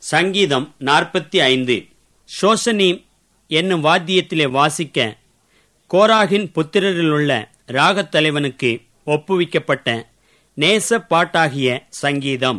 சங்கீதம் நாற்பத்தி ஐந்து ஷோசனீம் என்னும் வாத்தியத்திலே வாசிக்க கோராகின் புத்திரரிலுள்ள ராகத் தலைவனுக்கு ஒப்புவிக்கப்பட்ட நேச பாட்டாகிய சங்கீதம்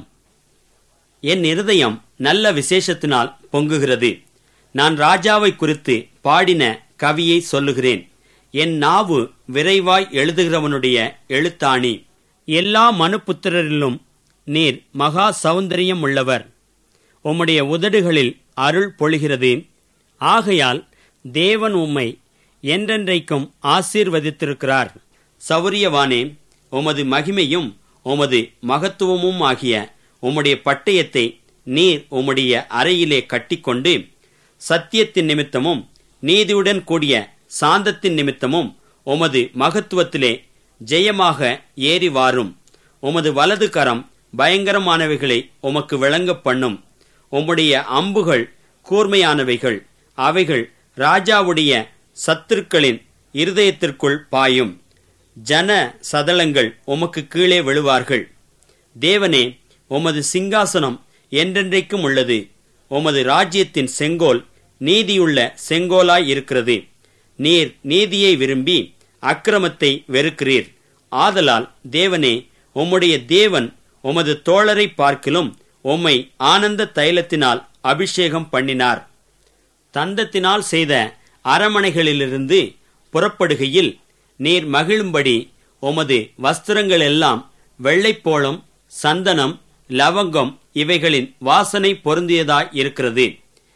என் இருதயம் நல்ல விசேஷத்தினால் பொங்குகிறது நான் ராஜாவை குறித்து பாடின கவியை சொல்லுகிறேன் என் நாவு விரைவாய் எழுதுகிறவனுடைய எழுத்தாணி எல்லா மனுப்புத்திரரிலும் நீர் மகா சௌந்தரியம் உள்ளவர் உம்முடைய உதடுகளில் அருள் பொழிகிறது ஆகையால் தேவன் உம்மை என்றென்றைக்கும் ஆசீர்வதித்திருக்கிறார் சௌரியவானே உமது மகிமையும் உமது மகத்துவமும் ஆகிய உம்முடைய பட்டயத்தை நீர் உம்முடைய அறையிலே கட்டிக்கொண்டு சத்தியத்தின் நிமித்தமும் நீதியுடன் கூடிய சாந்தத்தின் நிமித்தமும் உமது மகத்துவத்திலே ஜெயமாக ஏறி வாரும் உமது வலது கரம் பயங்கரமானவைகளை உமக்கு விளங்க பண்ணும் உம்முடைய அம்புகள் கூர்மையானவைகள் அவைகள் ராஜாவுடைய சத்துருக்களின் இருதயத்திற்குள் பாயும் ஜன சதளங்கள் உமக்கு கீழே விழுவார்கள் தேவனே உமது சிங்காசனம் என்றென்றைக்கும் உள்ளது உமது ராஜ்யத்தின் செங்கோல் நீதியுள்ள செங்கோலாய் இருக்கிறது நீர் நீதியை விரும்பி அக்கிரமத்தை வெறுக்கிறீர் ஆதலால் தேவனே உம்முடைய தேவன் உமது தோழரை பார்க்கிலும் உம்மை ஆனந்த தைலத்தினால் அபிஷேகம் பண்ணினார் தந்தத்தினால் செய்த அரமனைகளிலிருந்து புறப்படுகையில் நீர் மகிழும்படி உமது வஸ்திரங்கள் எல்லாம் வெள்ளைப்போளம் சந்தனம் லவங்கம் இவைகளின் வாசனை பொருந்தியதாய் இருக்கிறது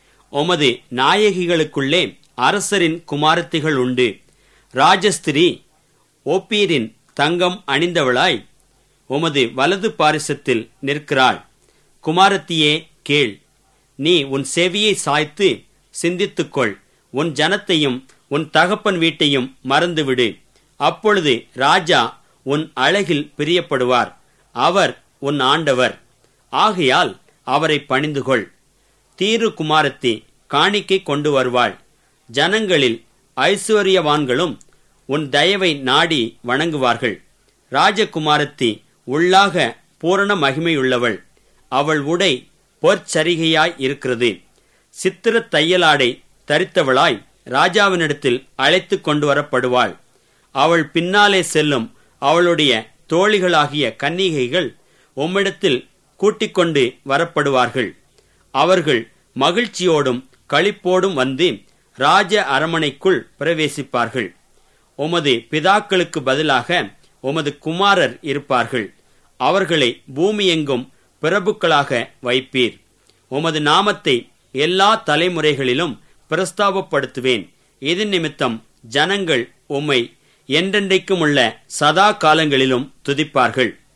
உமது நாயகிகளுக்குள்ளே அரசரின் குமாரத்திகள் உண்டு ராஜஸ்திரி ஓப்பீரின் தங்கம் அணிந்தவளாய் உமது வலது பாரிசத்தில் நிற்கிறாள் குமாரத்தியே கேள் நீ உன் செவியை சாய்த்து சிந்தித்துக்கொள் உன் ஜனத்தையும் உன் தகப்பன் வீட்டையும் மறந்துவிடு அப்பொழுது ராஜா உன் அழகில் பிரியப்படுவார் அவர் உன் ஆண்டவர் ஆகையால் அவரை பணிந்துகொள் தீரு குமாரத்தி காணிக்கை கொண்டு வருவாள் ஜனங்களில் ஐஸ்வர்யவான்களும் உன் தயவை நாடி வணங்குவார்கள் ராஜகுமாரத்தி உள்ளாக பூரண மகிமையுள்ளவள் அவள் உடை பொற்சரிகையாய் இருக்கிறது சித்திர தையலாடை தரித்தவளாய் ராஜாவினிடத்தில் அழைத்து கொண்டு வரப்படுவாள் அவள் பின்னாலே செல்லும் அவளுடைய தோழிகளாகிய கன்னிகைகள் உம்மிடத்தில் கூட்டிக் கொண்டு வரப்படுவார்கள் அவர்கள் மகிழ்ச்சியோடும் களிப்போடும் வந்து ராஜ அரமனைக்குள் பிரவேசிப்பார்கள் உமது பிதாக்களுக்கு பதிலாக உமது குமாரர் இருப்பார்கள் அவர்களை பூமியெங்கும் பிரபுக்களாக வைப்பீர் உமது நாமத்தை எல்லா தலைமுறைகளிலும் பிரஸ்தாபப்படுத்துவேன் இது நிமித்தம் ஜனங்கள் உம்மை என்றென்றைக்கும் உள்ள சதா காலங்களிலும் துதிப்பார்கள்